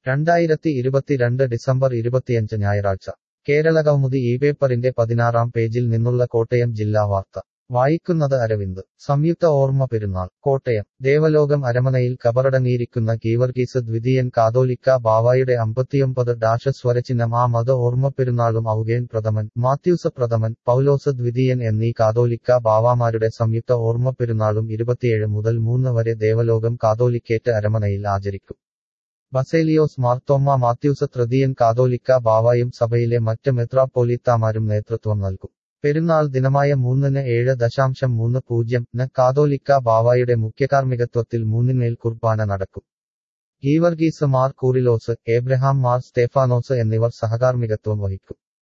രണ്ടായിരത്തി ഇരുപത്തിരണ്ട് ഡിസംബർ ഇരുപത്തിയഞ്ച് ഞായറാഴ്ച കേരളകൗമുദി ഈ പേപ്പറിന്റെ പതിനാറാം പേജിൽ നിന്നുള്ള കോട്ടയം ജില്ലാ വാർത്ത വായിക്കുന്നത് അരവിന്ദ് സംയുക്ത ഓർമ്മ പെരുന്നാൾ കോട്ടയം ദേവലോകം അരമനയിൽ കബറടങ്ങിയിരിക്കുന്ന ഗീവർഗീസ് ദ്വിതീയൻ കാതോലിക്ക ബാവായുടെ അമ്പത്തിയൊമ്പത് ഡാഷ സ്വരചിഹ്നം ആ മത ഓർമ്മപ്പെരുന്നാളും ഔഗേൻ പ്രഥമൻ മാത്യൂസ് പ്രഥമൻ പൗലോസ് ദ്വിതീയൻ എന്നീ കാതോലിക്ക ബാവാമാരുടെ സംയുക്ത ഓർമ്മപ്പെരുന്നാളും ഇരുപത്തിയേഴ് മുതൽ മൂന്ന് വരെ ദേവലോകം കാതോലിക്കേറ്റ് അരമനയിൽ ആചരിക്കും ബസേലിയോസ് മാർത്തോമ്മ മാത്യൂസ് തൃതീയൻ കാതോലിക്ക ബാവായും സഭയിലെ മറ്റ് മെത്രാപ്പോലീത്താമാരും നേതൃത്വം നൽകും പെരുന്നാൾ ദിനമായ മൂന്നിന് ഏഴ് ദശാംശം മൂന്ന് പൂജ്യം ന് കാതോലിക്ക ബാവായുടെ മുഖ്യകാർമ്മികത്വത്തിൽ മൂന്നിന്മേൽ കുർബാന നടക്കും ഗീവർഗീസ് മാർ കൂറിലോസ് ഏബ്രഹാം മാർ സ്റ്റേഫാനോസ് എന്നിവർ സഹകാർമ്മികത്വം വഹിക്കും